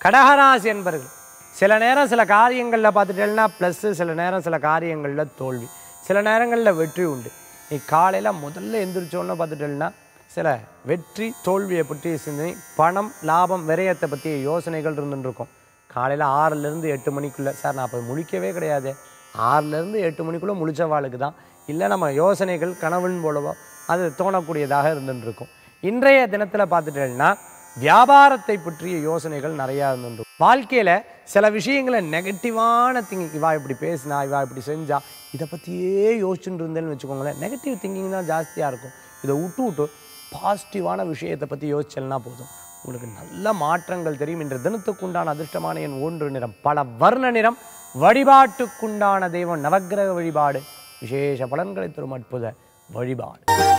கடகராசி என்பர்கள் சில நேரம் சில காரியங்களில் பார்த்துட்டேன்னா ப்ளஸ்ஸு சில நேரம் சில காரியங்களில் தோல்வி சில நேரங்களில் வெற்றி உண்டு நீ காலையில் முதல்ல எந்திரிச்சோன்னு பார்த்துட்டேன்னா சில வெற்றி தோல்வியை பற்றிய சிந்தனை பணம் லாபம் விரயத்தை பற்றிய யோசனைகள் இருந்துட்டு இருக்கும் காலையில் ஆறுலேருந்து எட்டு மணிக்குள்ளே சார் நான் அப்போ முழிக்கவே கிடையாது ஆறுலேருந்து எட்டு மணிக்குள்ளே முழிச்சவாளுக்கு தான் இல்லை நம்ம யோசனைகள் கனவுன்னு போலவோ அது தோணக்கூடியதாக இருந்துட்டு இருக்கும் இன்றைய தினத்தில் பார்த்துட்டேன்னா வியாபாரத்தை பற்றிய யோசனைகள் நிறையா இருந்துட்டு வாழ்க்கையில் சில விஷயங்களை நெகட்டிவான திங்கிங் இவா இப்படி பேசினா இவா இப்படி செஞ்சா இதை பற்றியே யோசிச்சுட்டு இருந்தேன்னு வச்சுக்கோங்களேன் நெகட்டிவ் திங்கிங் தான் ஜாஸ்தியாக இருக்கும் இதை விட்டு விட்டு பாசிட்டிவான விஷயத்தை பற்றி யோசிச்சல்னா போதும் உங்களுக்கு நல்ல மாற்றங்கள் தெரியும் இன்று தினத்துக்குண்டான அதிர்ஷ்டமான என் ஒன்று நிறம் பல வர்ண நிறம் வழிபாட்டுக்குண்டான தெய்வம் நவக்கிரக வழிபாடு விசேஷ பலன்களை தரும் அற்புத வழிபாடு